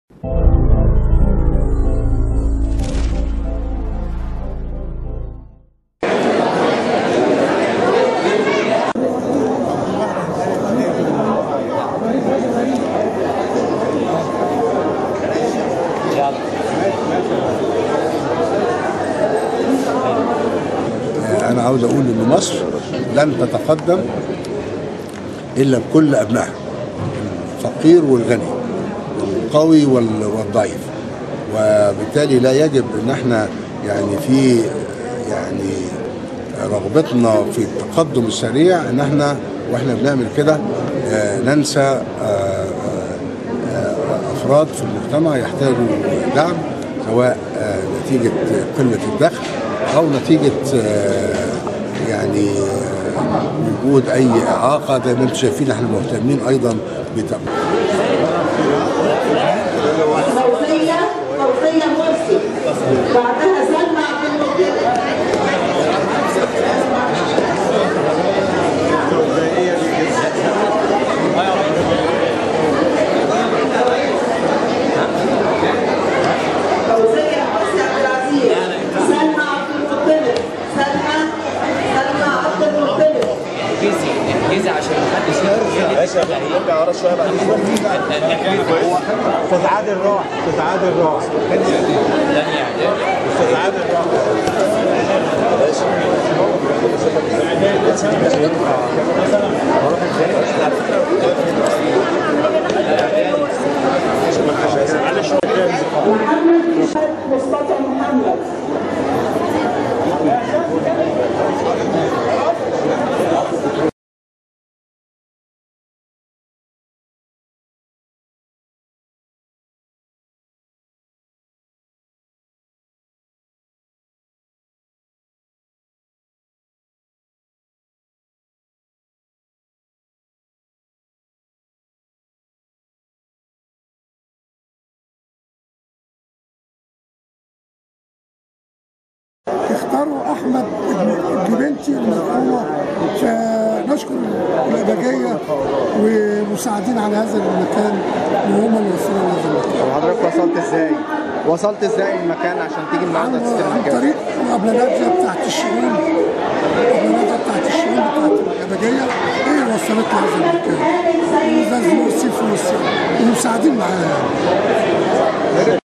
انا عاوز اقول ان مصر لن تتقدم الا بكل ابنائها الفقير والغني القوي وال- والضعيف وبالتالي لا يجب ان احنا يعني في يعني رغبتنا في التقدم السريع ان احنا واحنا بنعمل كده آه، ننسى آه، آه، افراد في المجتمع يحتاجوا دعم سواء آه، نتيجه قله الدخل او نتيجه آه، يعني آه، وجود اي اعاقه زي ما انتم شايفين احنا مهتمين ايضا بتقديم فوزية فوزية مرسي بعدها سلمى عبد المطلب فوزية مرسي عبد العزيز سلمى عبد المطلب سلمى سلمى عبد المطلب انجزي انجزي عشان محدش يجي ماشي نرجع ورا شويه بعد استاذ عادل راح استاذ عادل راح تاني اعداد استاذ عادل راح محمد كشف مصطفى محمد اختاروا احمد ابن بنتي المرحومه فنشكر الاداجيه ومساعدين على هذا المكان وهم اللي وصلوا لهذا المكان طب حضرتك وصلت ازاي؟ وصلت ازاي المكان عشان تيجي النهارده تستلم عن الجائزة؟ طريق الابلغات بتاعت الشؤون الابلغات بتاعت الشؤون بتاعت الاداجيه هي اللي وصلت لهذا المكان والاستاذ مرسي فلوس ومساعدين معانا يعني